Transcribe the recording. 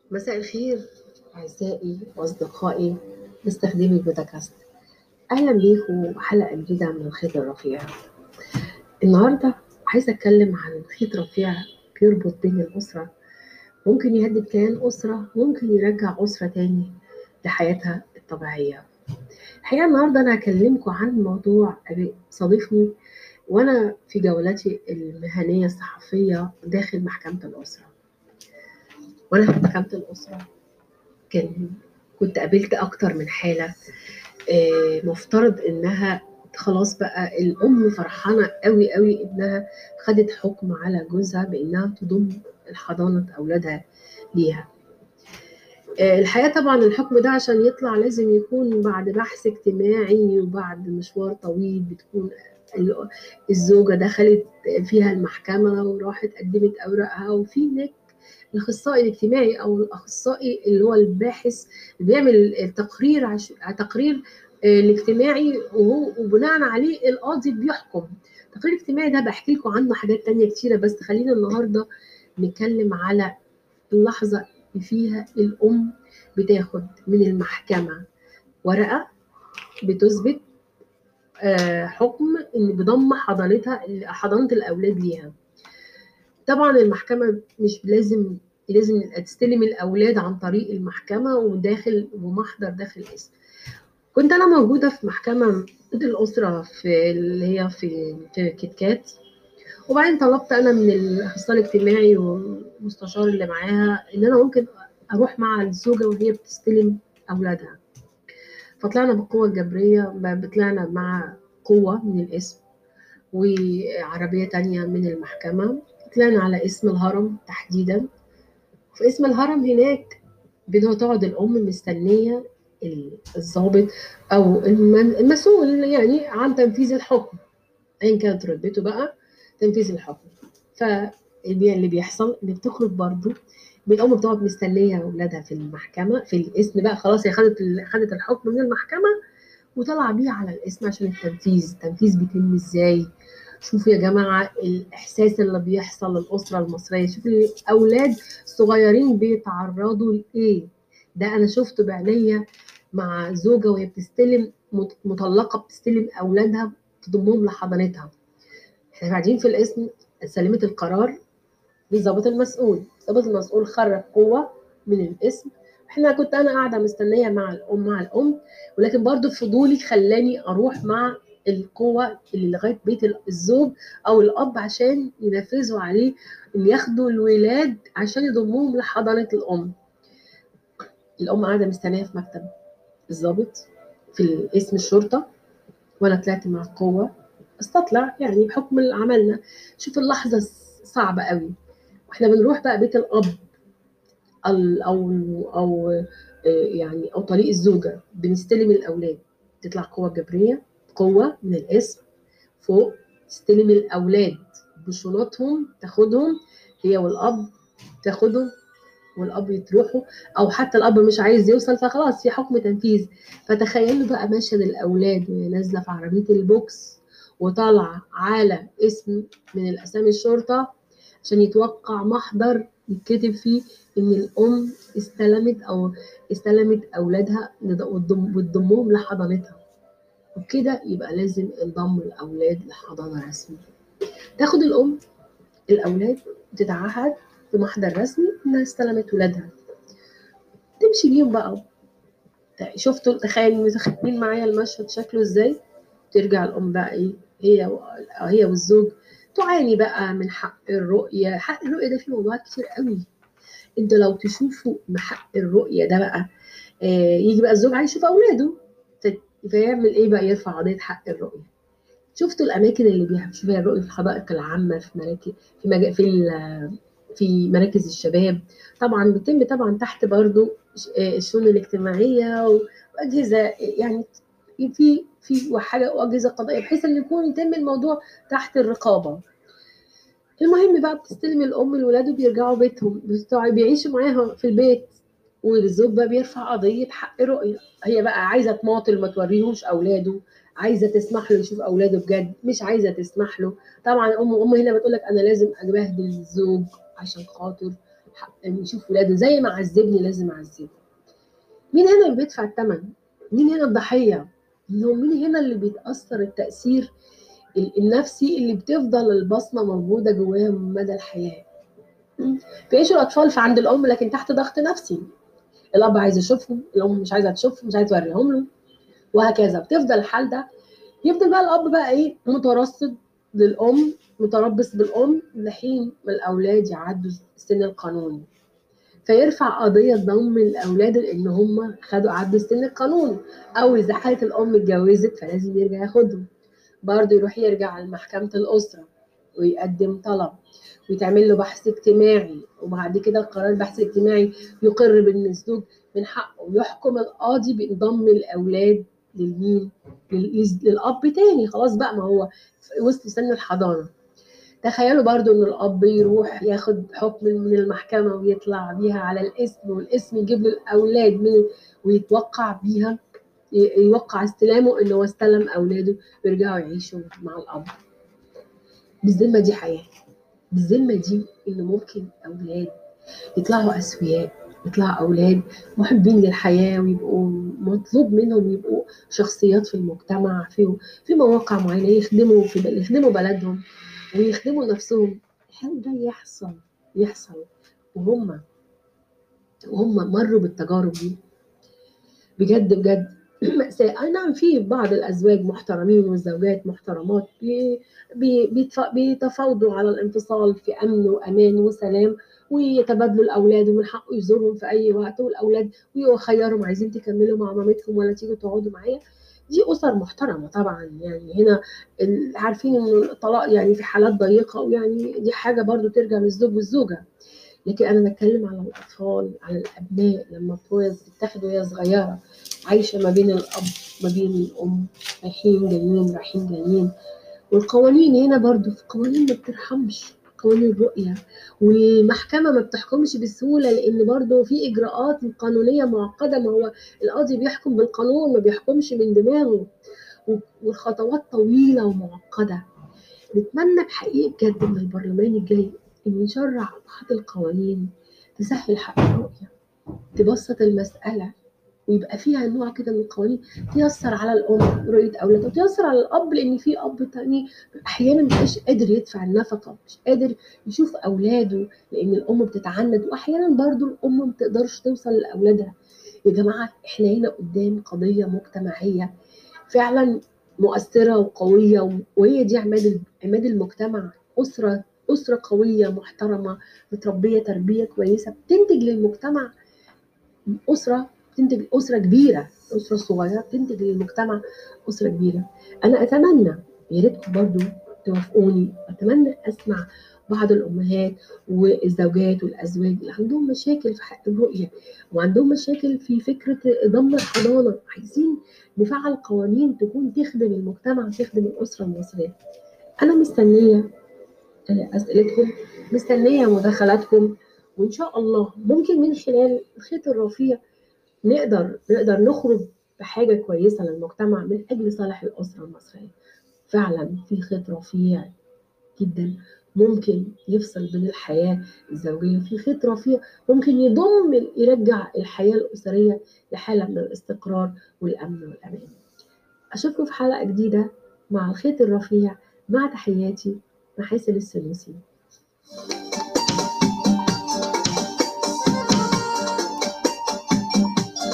مساء الخير أعزائي وأصدقائي مستخدمي بودكاست أهلا بيكم حلقة جديدة من الخيط الرفيع النهاردة عايزة أتكلم عن خيط رفيع بيربط بين الأسرة ممكن يهدد كيان أسرة ممكن يرجع أسرة تاني لحياتها الطبيعية الحقيقة النهاردة أنا هكلمكم عن موضوع صادفني وأنا في جولتي المهنية الصحفية داخل محكمة الأسرة وأنا في محكمة الأسرة كان كنت قابلت أكتر من حالة آه، مفترض إنها خلاص بقى الأم فرحانة قوي قوي إنها خدت حكم على جوزها بإنها تضم الحضانة أولادها ليها آه، الحقيقة طبعا الحكم ده عشان يطلع لازم يكون بعد بحث اجتماعي وبعد مشوار طويل بتكون ال- الزوجة دخلت فيها المحكمة وراحت قدمت أوراقها وفي هناك الأخصائي الاجتماعي أو الأخصائي اللي هو الباحث بيعمل تقرير عش... تقرير آه، الاجتماعي وهو وبناء عليه القاضي بيحكم التقرير الاجتماعي ده بحكي لكم عنه حاجات تانية كتيرة بس خلينا النهاردة نتكلم على اللحظة اللي فيها الأم بتاخد من المحكمة ورقة بتثبت آه، حكم ان بضم حضانتها حضانه الاولاد ليها طبعا المحكمه مش لازم لازم تستلم الاولاد عن طريق المحكمه وداخل ومحضر داخل الاسم كنت انا موجوده في محكمه الاسره في اللي هي في في كيتكات وبعدين طلبت انا من الاخصائي الاجتماعي والمستشار اللي معاها ان انا ممكن اروح مع الزوجه وهي بتستلم اولادها فطلعنا بالقوة الجبرية ب- طلعنا مع قوة من الاسم وعربية تانية من المحكمة طلعنا على اسم الهرم تحديدا في اسم الهرم هناك بتقعد الأم مستنية ال- الضابط أو الم- المسؤول يعني عن تنفيذ الحكم أيا كانت رتبته بقى تنفيذ الحكم فاللي بيحصل إن بتخرج برضو الأم بتقعد مستنية أولادها في المحكمة في الاسم بقى خلاص هي خدت ال- خدت الحكم من المحكمة وطلع بيه على الاسم عشان التنفيذ التنفيذ بيتم ازاي شوفوا يا جماعة الإحساس اللي بيحصل للأسرة المصرية شوفوا الأولاد الصغيرين بيتعرضوا لإيه ده أنا شفته بعينيا مع زوجة وهي بتستلم مط- مطلقة بتستلم أولادها تضمهم لحضانتها احنا قاعدين في الاسم سلمت القرار للظابط المسؤول الظابط المسؤول خرج قوة من الاسم احنا كنت انا قاعده مستنيه مع الام مع الام ولكن برضو فضولي خلاني اروح مع القوة اللي لغايه بيت الزوج او الاب عشان ينفذوا عليه ان ياخدوا الولاد عشان يضموهم لحضانه الام الام قاعده مستنيه في مكتب الضابط في اسم الشرطه وانا طلعت مع القوه استطلع يعني بحكم اللي عملنا شوف اللحظه صعبه قوي واحنا بنروح بقى بيت الاب ال- او او آه، يعني او طريق الزوجه بنستلم الاولاد تطلع قوه جبريه قوه من الاسم فوق تستلم الاولاد بشنطهم تاخدهم هي والاب تاخدهم والاب يتروحوا او حتى الاب مش عايز يوصل فخلاص في حكم تنفيذ فتخيلوا بقى مشهد الاولاد وهي نازله في عربيه البوكس وطالعه على اسم من الاسامي الشرطه عشان يتوقع محضر يتكتب فيه ان الام استلمت او استلمت اولادها لض- وتضم- وتضمهم لحضانتها وبكده يبقى لازم انضم الاولاد لحضانه رسميه تاخد الام الاولاد وتتعهد في محضر رسمي انها استلمت ولادها تمشي بيهم بقى شفتوا تخيل متخيلين معايا المشهد شكله ازاي ترجع الام بقى ايه هي و- هي والزوج تعاني بقى من حق الرؤيه حق الرؤيه ده فيه موضوعات كتير قوي انتوا لو تشوفوا حق الرؤيه ده بقى آه يجي بقى الزوج عايز يشوف اولاده ف- فيعمل ايه بقى يرفع قضيه حق الرؤيه شفتوا الاماكن اللي بيشوفوا فيها الرؤيه في الحدائق العامه في مراكز في مجا... في ال- في مراكز الشباب طبعا بيتم طبعا تحت برضو ش- آه، الشؤون الاجتماعيه و- واجهزه يعني في في حاجه واجهزه قضائيه بحيث ان يكون يتم الموضوع تحت الرقابه المهم بقى بتستلم الام الولاد وبيرجعوا بيتهم بتوع- بيعيشوا معاها في البيت والزوج بقى بيرفع قضيه حق رؤيه هي بقى عايزه تماطل ما توريهوش اولاده عايزه تسمح له يشوف اولاده بجد مش عايزه تسمح له طبعا ام ام هنا بتقول لك انا لازم اجبهدل الزوج عشان خاطر يعني يشوف ولاده زي ما عذبني لازم اعذبه مين هنا اللي بيدفع الثمن مين هنا الضحيه مين هنا اللي بيتاثر التاثير النفسي اللي بتفضل البصمه موجوده جواهم مدى الحياه بيعيشوا الاطفال في عند الام لكن تحت ضغط نفسي الاب عايز يشوفهم الام مش عايزه تشوفهم مش عايزه توريهم له وهكذا بتفضل الحال ده يفضل بقى الاب بقى ايه مترصد للام متربص بالام لحين ما الاولاد يعدوا السن القانوني فيرفع قضيه ضم الاولاد ان هم خدوا عدوا السن القانوني او اذا حاله الام اتجوزت فلازم يرجع ياخدهم برضه يروح يرجع لمحكمه الاسره ويقدم طلب ويتعمل له بحث اجتماعي وبعد كده القرار البحث الاجتماعي يقر بان الزوج من حقه ويحكم القاضي بانضم الاولاد للمين؟ للاب تاني خلاص بقى ما هو وصل سن الحضانه تخيلوا برضو ان الاب يروح ياخد حكم من المحكمه ويطلع بيها على الاسم والاسم يجيب له الاولاد من ويتوقع بيها يوقع استلامه ان هو استلم اولاده ويرجعوا يعيشوا مع الاب بالذمه دي حياه بالذمه دي ان ممكن اولاد يطلعوا اسوياء يطلعوا اولاد محبين للحياه ويبقوا مطلوب منهم يبقوا شخصيات في المجتمع في في مواقع معينه يخدموا في يخدموا بلدهم ويخدموا نفسهم هل ده يحصل يحصل وهم وهم مروا بالتجارب دي بجد بجد مأساة أي نعم في بعض الأزواج محترمين والزوجات محترمات بي بي بيتفاوضوا على الانفصال في أمن وأمان وسلام ويتبادلوا الأولاد ومن حقه يزورهم في أي وقت والأولاد ويخيرهم عايزين تكملوا مع مامتكم ولا تيجوا تقعدوا معايا دي أسر محترمة طبعا يعني هنا عارفين إن الطلاق يعني في حالات ضيقة ويعني دي حاجة برضو ترجع للزوج والزوجة لكن أنا بتكلم على الأطفال على الأبناء لما بتتاخد وهي صغيرة عايشة ما بين الأب ما بين الأم رايحين جايين رايحين جايين والقوانين هنا برضو في قوانين ما بترحمش قوانين الرؤية والمحكمة ما بتحكمش بسهولة لأن برضو في إجراءات قانونية معقدة ما هو القاضي بيحكم بالقانون ما بيحكمش من دماغه والخطوات طويلة ومعقدة نتمنى بحقيقة بجد من البرلمان الجاي إن يشرع بعض القوانين تسهل حق الرؤية تبسط المسألة ويبقى فيها نوع كده من القوانين تيسر على الام رؤيه اولادها وتيسر على الاب لان في اب تاني احيانا مش قادر يدفع النفقه مش قادر يشوف اولاده لان الام بتتعند واحيانا برضو الام ما بتقدرش توصل لاولادها يا جماعه احنا هنا قدام قضيه مجتمعيه فعلا مؤثره وقويه وهي دي عماد عماد المجتمع اسره اسره قويه محترمه متربيه تربيه كويسه بتنتج للمجتمع اسره بتنتج أسرة كبيرة أسرة صغيرة بتنتج للمجتمع أسرة كبيرة أنا أتمنى يا ريتكم برضو توافقوني أتمنى أسمع بعض الأمهات والزوجات والأزواج اللي عندهم مشاكل في حق الرؤية وعندهم مشاكل في فكرة ضم الحضانة عايزين نفعل قوانين تكون تخدم المجتمع تخدم الأسرة المصرية أنا مستنية أسئلتكم مستنية مداخلاتكم وإن شاء الله ممكن من خلال الخيط الرفيع نقدر نقدر نخرج بحاجه كويسه للمجتمع من اجل صالح الاسره المصريه فعلا في خيط رفيع جدا ممكن يفصل بين الحياه الزوجيه في خيط رفيع ممكن يضم يرجع الحياه الاسريه لحاله من الاستقرار والامن والامان اشوفكم في حلقه جديده مع الخيط الرفيع مع تحياتي محاسن السلوسي